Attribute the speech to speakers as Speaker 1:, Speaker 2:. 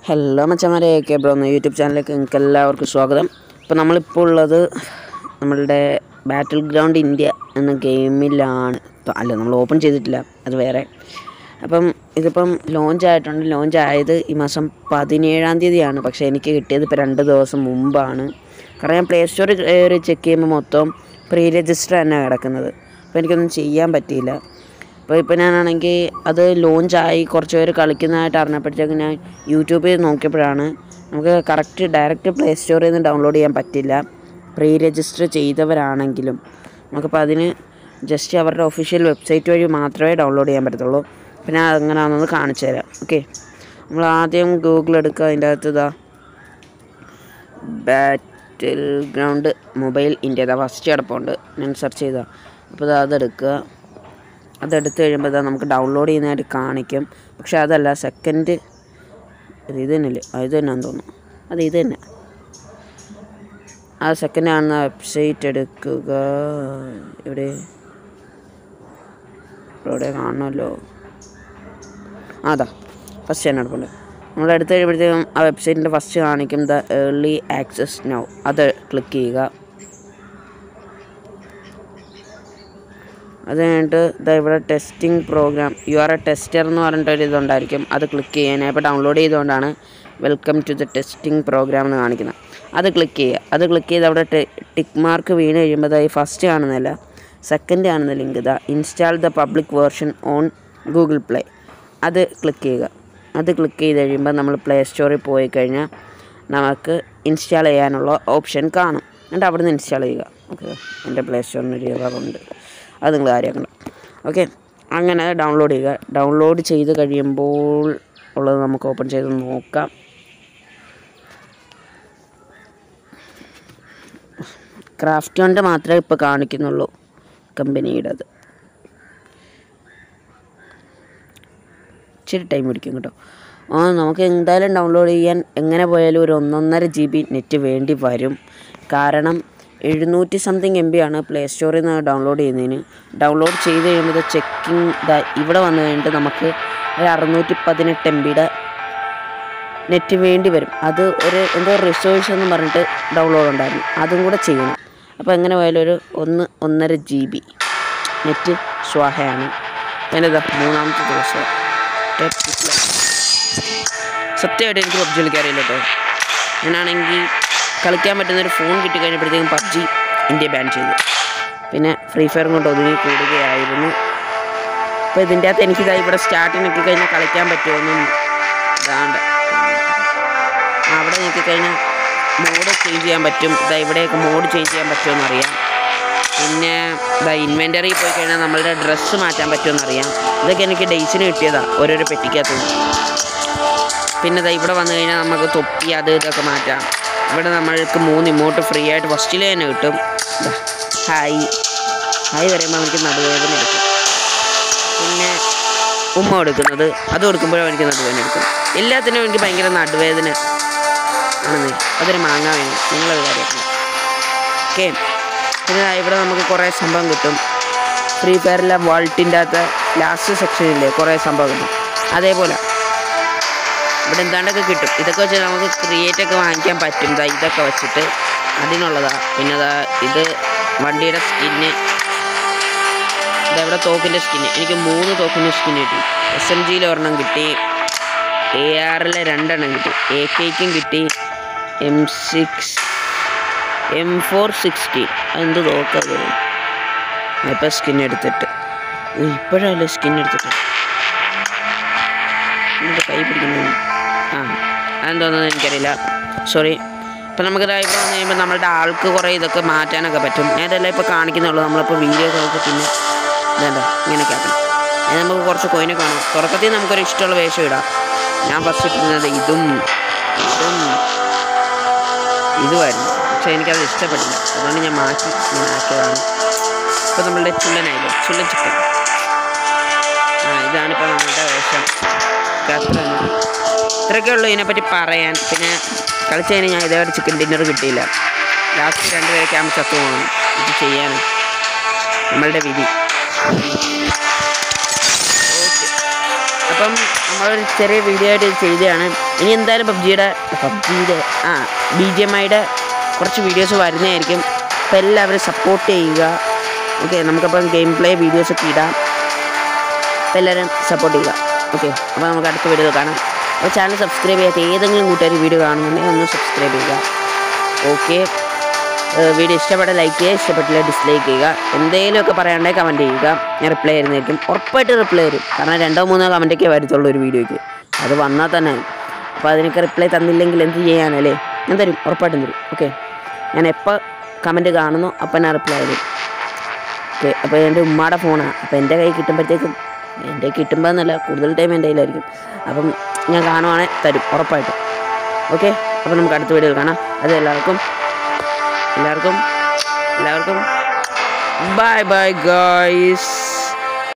Speaker 1: hello മച്ചന്മാരെ K bro എന്ന YouTube ചാനലിലേക്ക് നിങ്ങൾക്ക് എല്ലാവർക്കും സ്വാഗതം ഇപ്പോൾ നമ്മളിപ്പോൾ ഉള്ളത് നമ്മളുടെ ബാറ്റിൽ ഗ്രൗണ്ട് ഇന്ത്യ എന്ന ഗെയിമിലാണ് ഇപ്പം അല്ല നമ്മൾ ഓപ്പൺ ചെയ്തിട്ടില്ല അത് വേറെ അപ്പം ഇതിപ്പം ലോഞ്ച് ആയിട്ടുണ്ട് ലോഞ്ച് ആയത് ഈ മാസം പതിനേഴാം തീയതിയാണ് പക്ഷേ എനിക്ക് കിട്ടിയത് ഇപ്പോൾ രണ്ട് ദിവസം മുമ്പാണ് കാരണം ഞാൻ പ്ലേ സ്റ്റോറിൽ കയറി ചെക്ക് ചെയ്യുമ്പോൾ മൊത്തം പ്രീ രജിസ്റ്റർ തന്നെ കിടക്കുന്നത് അപ്പോൾ എനിക്കൊന്നും ചെയ്യാൻ പറ്റിയില്ല അപ്പോൾ ഇപ്പോൾ ഞാനാണെങ്കിൽ അത് ലോഞ്ചായി കുറച്ച് പേര് കളിക്കുന്നതായിട്ട് അറിഞ്ഞപ്പോഴത്തേക്ക് ഞാൻ യൂട്യൂബിൽ നോക്കിയപ്പോഴാണ് നമുക്ക് കറക്റ്റ് ഡയറക്റ്റ് പ്ലേ സ്റ്റോറിൽ നിന്ന് ഡൗൺലോഡ് ചെയ്യാൻ പറ്റില്ല പ്രീ രജിസ്റ്റർ ചെയ്തവരാണെങ്കിലും നമുക്കപ്പോൾ അതിന് ജസ്റ്റ് അവരുടെ ഒഫീഷ്യൽ വെബ്സൈറ്റ് വഴി മാത്രമേ ഡൗൺലോഡ് ചെയ്യാൻ പറ്റത്തുള്ളൂ അപ്പോൾ ഞാൻ അങ്ങനെയാണെന്ന് കാണിച്ചു തരാം ഓക്കെ നമ്മൾ ആദ്യം ഗൂഗിൾ എടുക്കുക അതിൻ്റെ അകത്ത് ഇതാ ബാറ്റിൽ ഗ്രൗണ്ട് മൊബൈൽ ഇന്ത്യ ഇതാ ഫസ്റ്റ് കിടപ്പുണ്ട് ഞാൻ സെർച്ച് ചെയ്താൽ അപ്പോൾ ഇത് അതെടുക്കുക അതെടുത്ത് കഴിയുമ്പോൾ ഇതാ നമുക്ക് ഡൗൺലോഡ് ചെയ്യുന്നതായിട്ട് കാണിക്കും പക്ഷെ അതല്ല സെക്കൻഡ് ഇത് ഇത് തന്നെയല്ലേ ആ ഇത് തന്നെയാന്ന് തോന്നുന്നു അത് ഇത് തന്നെ ആ സെക്കൻഡ് കാണുന്ന വെബ്സൈറ്റ് എടുക്കുക എവിടെ ഇവിടെ കാണണമല്ലോ ആ അതാ ഫസ്റ്റ് തന്നെ എടുപ്പുണ്ട് നമ്മൾ എടുത്ത് കഴിയുമ്പോഴത്തേക്കും ആ വെബ്സൈറ്റിൻ്റെ ഫസ്റ്റ് കാണിക്കും ദ ഏർലി ആക്സസ് നൗ അത് ക്ലിക്ക് ചെയ്യുക അത് കഴിഞ്ഞിട്ട് ഇതാ ഇവിടെ testing program you are a tester എന്ന് പറഞ്ഞിട്ടൊരു ഇതുണ്ടായിരിക്കും അത് ക്ലിക്ക് ചെയ്യാൻ ഞാൻ ഇപ്പോൾ ഡൗൺലോഡ് ചെയ്തുകൊണ്ടാണ് welcome to the testing program എന്ന് കാണിക്കുന്നത് അത് ക്ലിക്ക് ചെയ്യുക അത് ക്ലിക്ക് ചെയ്ത് അവിടെ ടിക്ക് മാർക്ക് വീണ് കഴിയുമ്പോൾ ഇതാ ഈ ഫസ്റ്റ് കാണുന്നില്ല സെക്കൻഡ് കാണുന്ന ലിങ്ക് ഇതാ install the public version on Google Play അത് ക്ലിക്ക് ചെയ്യുക അത് ക്ലിക്ക് ചെയ്ത് കഴിയുമ്പോൾ നമ്മൾ പ്ലേ സ്റ്റോറിൽ പോയി കഴിഞ്ഞാൽ നമുക്ക് ഇൻസ്റ്റാൾ ചെയ്യാനുള്ള ഓപ്ഷൻ കാണും എന്നിട്ട് അവിടെ നിന്ന് ഇൻസ്റ്റാൾ ചെയ്യുക ഓക്കെ എൻ്റെ പ്ലേ സ്റ്റോറിന് ഒരു ഇററുണ്ട് അത് നിങ്ങൾ കാര്യമാക്കണം ഓക്കെ അങ്ങനെ ഡൗൺലോഡ് ചെയ്യുക ഡൗൺലോഡ് ചെയ്ത് കഴിയുമ്പോൾ ഉള്ളത് നമുക്ക് ഓപ്പൺ ചെയ്ത് നോക്കാം ക്രാഫ്റ്റ് കൊണ്ട് മാത്രമേ ഇപ്പോൾ കാണിക്കുന്നുള്ളൂ കമ്പനിയുടേത് ഇച്ചിരി ടൈം പിടിക്കും കേട്ടോ ആ നമുക്ക് എന്തായാലും ഡൗൺലോഡ് ചെയ്യാൻ എങ്ങനെ പോയാലും ഒരു ഒന്നൊന്നര ജി ബി നെറ്റ് വേണ്ടി വരും കാരണം എഴുന്നൂറ്റി സംതിങ് എം ബി ആണ് പ്ലേ സ്റ്റോറിൽ നിന്ന് ഡൗൺലോഡ് ചെയ്യുന്നതിന് ഡൗൺലോഡ് ചെയ്ത് കഴിയുമ്പോൾ ചെക്കിങ് ഇതാ ഇവിടെ വന്നു കഴിഞ്ഞിട്ട് നമുക്ക് ഒരു അറുന്നൂറ്റി പതിനെട്ട് എം ബിയുടെ നെറ്റ് വേണ്ടി വരും അത് ഒരു എന്തോ റിസോഴ്സ് എന്ന് പറഞ്ഞിട്ട് ഡൗൺലോഡ് ഉണ്ടായിരുന്നു അതും കൂടെ ചെയ്യണം അപ്പോൾ എങ്ങനെ പോയാലും ഒരു ഒന്ന് ഒന്നര ജി ബി നെറ്റ് സ്വാഹയാണ് എൻ്റെ ഇതാ മൂന്നാമത്തെ ദിവസം സത്യമായിട്ട് എനിക്ക് പബ്ജി കളിക്കാറില്ല കേട്ടോ ഞാനാണെങ്കിൽ കളിക്കാൻ പറ്റുന്നൊരു ഫോൺ കിട്ടിക്കഴിഞ്ഞപ്പോഴത്തേക്കും പബ്ജി ഇന്ത്യ ബാൻ ചെയ്തു പിന്നെ ഫ്രീ ഫയർ കൊണ്ട് ഒതുങ്ങി കൂടുകയായിരുന്നു അപ്പോൾ ഇതിൻ്റെ അകത്ത് എനിക്കിതാ ഇവിടെ സ്റ്റാർട്ടിനൊക്കെ കഴിഞ്ഞാൽ കളിക്കാൻ പറ്റുമെന്നും ഇതാണ്ട് അവിടെ നോക്കിക്കഴിഞ്ഞാൽ മോഡ് ചേഞ്ച് ചെയ്യാൻ പറ്റും ഇതാ ഇവിടെയൊക്കെ മോഡ് ചേഞ്ച് ചെയ്യാൻ പറ്റുമെന്ന് അറിയാം പിന്നെ ഇതാ ഇൻവെൻ്ററി പോയി കഴിഞ്ഞാൽ നമ്മളുടെ ഡ്രസ്സ് മാറ്റാൻ പറ്റുമെന്ന് അറിയാം ഇതൊക്കെ എനിക്ക് ഡേയ്സിന് കിട്ടിയതാണ് ഓരോരോ പെട്ടിക്കകത്ത് പിന്നെ ഇതാ ഇവിടെ വന്നു കഴിഞ്ഞാൽ നമുക്ക് തൊപ്പി അത് ഇതൊക്കെ മാറ്റാം ഇവിടെ നമ്മൾക്ക് മൂന്ന് ഇമോട്ട് ഫ്രീ ആയിട്ട് ഫസ്റ്റിൽ തന്നെ കിട്ടും ദാ, ഹായ് ഹായ് പറയുമ്പോൾ നമുക്ക് നടുവേദന എടുക്കും പിന്നെ ഉമ്മ കൊടുക്കുന്നത് അത് കൊടുക്കുമ്പോഴും എനിക്ക് നടുവേദന എടുക്കും എല്ലാത്തിനും എനിക്ക് ഭയങ്കര നടുവേദന ആണെന്ന് അതൊരു മാങ്ങ വേണം നിങ്ങളത് കാര്യമാക്കണം ഓക്കെ പിന്നെ ദാ ഇവിടെ നമുക്ക് കുറേ സംഭവം കിട്ടും ഫ്രീ ഫയറിലെ വാൾട്ടിൻ്റെ അകത്ത് ലാസ്റ്റ് സെക്ഷനില്ലേ കുറേ സംഭവം കിട്ടും അതേപോലെ ഇവിടെ എന്താണ്ടൊക്കെ കിട്ടും ഇതൊക്കെ വെച്ച് നമുക്ക് ക്രിയേറ്റ് ഒക്കെ വാങ്ങിക്കാൻ പറ്റും ദാ ഇതൊക്കെ വെച്ചിട്ട് അതിനുള്ളതാ പിന്നെ ദാ ഇത് വണ്ടിയുടെ സ്കിന്ന് ഇതവിടെ തോക്കിൻ്റെ സ്കിന്ന് എനിക്ക് മൂന്ന് തോക്കിൻ്റെ സ്കിൻ കിട്ടി എസ് എം ജിയിൽ ഒരെണ്ണം കിട്ടി എ ആറിലെ രണ്ടെണ്ണം കിട്ടി എ കെക്കും കിട്ടി M six M four sixty അതെന്ത് തോക്കത് ഇപ്പം സ്കിൻ എടുത്തിട്ട് ഇപ്പോഴല്ലേ സ്കിൻ എടുത്തിട്ട് എന്നിട്ട് കൈ പിടിക്കുന്നു ആ അതെന്തോന്നു എനിക്കറിയില്ല സോറി ഇപ്പം നമുക്കിത് ഇവിടെ വന്നു കഴിയുമ്പോൾ നമ്മളുടെ ആൾക്ക് കുറേ ഇതൊക്കെ മാറ്റാനൊക്കെ പറ്റും ഞാൻ ഇതെല്ലാം ഇപ്പോൾ കാണിക്കുന്നുള്ളൂ നമ്മളിപ്പോൾ വീഡിയോ നോക്കി പിന്നെ ഇതെന്താ ഇങ്ങനെയൊക്കെ ആക്കണം ഇനി നമുക്ക് കുറച്ച് കോയിനെ കാണും തുടക്കത്തിൽ നമുക്കൊരു ഇഷ്ടമുള്ള വേഷം ഇടാം ഞാൻ ഫസ്റ്റ് ഇട്ടിരുന്നത് ഇതും ഇതും ഇതുമായിരുന്നു പക്ഷേ എനിക്കത് ഇഷ്ടപ്പെട്ടില്ല അതുകൊണ്ട് ഞാൻ മാറ്റി ഞാൻ ആക്കിയതാണ് ഇപ്പോൾ നമ്മളുടെ ചുള്ളനായില്ലേ ചുള്ളൻ ചിക്കൻ ആ ഇതാണിപ്പോൾ നമ്മളുടെ വേഷം അത്ര ഇത്രയൊക്കെ ഉള്ളൂ ഇതിനെപ്പറ്റി പറയാൻ പിന്നെ കളിച്ചതിന് ഞാൻ ഇതേവരെ ചിക്കൻ ഡിന്നർ കിട്ടിയില്ല ലാസ്റ്റ് രണ്ടുപേരൊക്കെ ആകുമ്പോൾ ചത്തു പോകണം ഇത് ചെയ്യാനും നമ്മളുടെ വിധി ഓക്കെ അപ്പം നമ്മളൊരു ചെറിയ വീഡിയോ ആയിട്ട് ഇത് ചെയ്തതാണ് ഇനി എന്തായാലും പബ്ജിയുടെ പബ്ജിയുടെ ആ ബി ജി എം ഐയുടെ കുറച്ച് വീഡിയോസ് വരുന്നതായിരിക്കും അപ്പോൾ എല്ലാവരും സപ്പോർട്ട് ചെയ്യുക ഓക്കെ നമുക്കപ്പം ഗെയിം പ്ലേ വീഡിയോസൊക്കെ ഇടാം അപ്പോൾ എല്ലാവരും സപ്പോർട്ട് ചെയ്യുക ഓക്കെ അപ്പോൾ നമുക്ക് അടുത്ത വീഡിയോ കാണാം അപ്പോൾ ചാനൽ സബ്സ്ക്രൈബ് ചെയ്യാത്ത ഏതെങ്കിലും കൂട്ടുകാർ വീഡിയോ കാണുന്നുണ്ടെങ്കിൽ ഒന്ന് സബ്സ്ക്രൈബ് ചെയ്യുക ഓക്കെ വീഡിയോ ഇഷ്ടപ്പെട്ട ലൈക്ക് ചെയ്യുക ഇഷ്ടപ്പെട്ടില്ല ഡിസ്ലൈക്ക് ചെയ്യുക എന്തെങ്കിലുമൊക്കെ പറയാണ്ടെങ്കിൽ കമൻറ്റ് ചെയ്യുക ഞാൻ റിപ്ലൈ ചെയ്യുന്നതായിരിക്കും ഉറപ്പായിട്ട് റിപ്ലൈ തരും കാരണം രണ്ടോ മൂന്നോ കമൻറ്റൊക്കെ വരത്തുള്ളൂ ഒരു വീഡിയോയ്ക്ക് അത് വന്നാൽ തന്നെ അപ്പോൾ അതിനൊക്കെ റിപ്ലൈ തന്നില്ലെങ്കിൽ എന്ത് ചെയ്യാനല്ലേ ഞാൻ തരും ഉറപ്പായിട്ടും തരും ഓക്കെ ഞാൻ എപ്പോൾ കമൻറ്റ് കാണുന്നു അപ്പം ഞാൻ റിപ്ലൈ തരും ഓക്കെ അപ്പോൾ എൻ്റെ ഉമ്മയുടെ ഫോണാണ് അപ്പോൾ എൻ്റെ കൈ കിട്ടുമ്പോഴത്തേക്കും എൻ്റെ കിട്ടുമ്പോൾ എന്നല്ല കൂടുതൽ ടൈം എൻ്റെ കയ്യിലായിരിക്കും അപ്പം ഞാൻ കാണുവാണെങ്കിൽ തരും ഉറപ്പായിട്ടും ഓക്കെ അപ്പോൾ നമുക്ക് അടുത്ത വീഡിയോയിൽ കാണാം അത് എല്ലാവർക്കും എല്ലാവർക്കും എല്ലാവർക്കും ബൈ ബൈ ഗായ്സ്